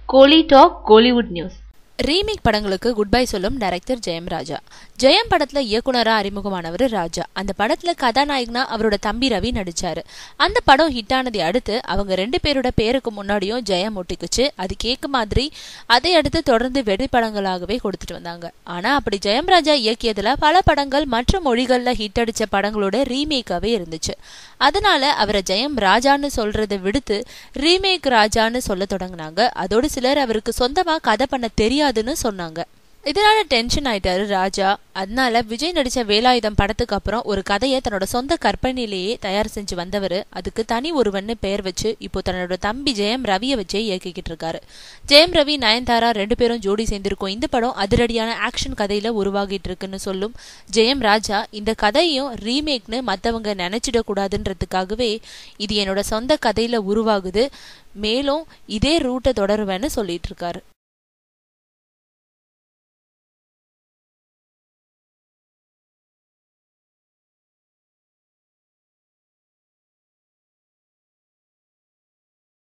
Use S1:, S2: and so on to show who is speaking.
S1: கோலி talk Kollywood news
S2: remake படங்களுக்கு good bye சொல்லும் director Jayam Raja Jayam படத்துல இயக்குனரா அறிமுகமானவர் ராஜா அந்த படத்துல கதாநாயகனா அவரோட தம்பி ரவி நடிச்சாரு அந்த படம் ஹிட் ஆனதை அடுத்து அவங்க ரெண்டு பேரோட பேருக்கு முன்னாடியும் ஜெயம் ஒட்டிக்குச்சு அது கேட்க மாதிரி அதை அடுத்து தொடர்ந்து வெடி படங்களாகவே கொடுத்துட்டு வந்தாங்க ஆனா அப்படி ஜெயம் ராஜா இயக்கியதுல பல படங்கள் மற்ற மொழிகள்ல ஹிட் அடிச்ச படங்களோட ரீமேக்காவே இருந்துச்சு அதனால அவரை ஜெயம் ராஜான்னு சொல்றதை விடுத்து ரீமேக் ராஜான்னு சொல்ல தொடங்கினாங்க அதோடு சிலர் அவருக்கு சொந்தமா கதை பண்ண தெரியாதுன்னு சொன்னாங்க இதனால டென்ஷன் ஆயிட்டாரு ராஜா அதனால விஜய் நடிச்ச வேலாயுதம் படத்துக்கு அப்புறம் ஒரு கதையை தன்னோட சொந்த கற்பனையிலேயே தயார் செஞ்சு வந்தவர் அதுக்கு தனி ஒருவன்னு பெயர் வச்சு இப்போ தன்னோட தம்பி ஜெயம் ரவியை வச்சே இயக்கிக்கிட்டு இருக்காரு ஜெயம் ரவி நயன்தாரா ரெண்டு பேரும் ஜோடி சேர்ந்திருக்கும் இந்த படம் அதிரடியான ஆக்ஷன் கதையில உருவாகிட்டு இருக்குன்னு சொல்லும் ஜெயம் ராஜா இந்த கதையும் ரீமேக்னு மத்தவங்க நினைச்சிடக்கூடாதுன்றதுக்காகவே இது என்னோட சொந்த கதையில உருவாகுது மேலும் இதே ரூட்டை தொடருவேன்னு சொல்லிட்டு இருக்காரு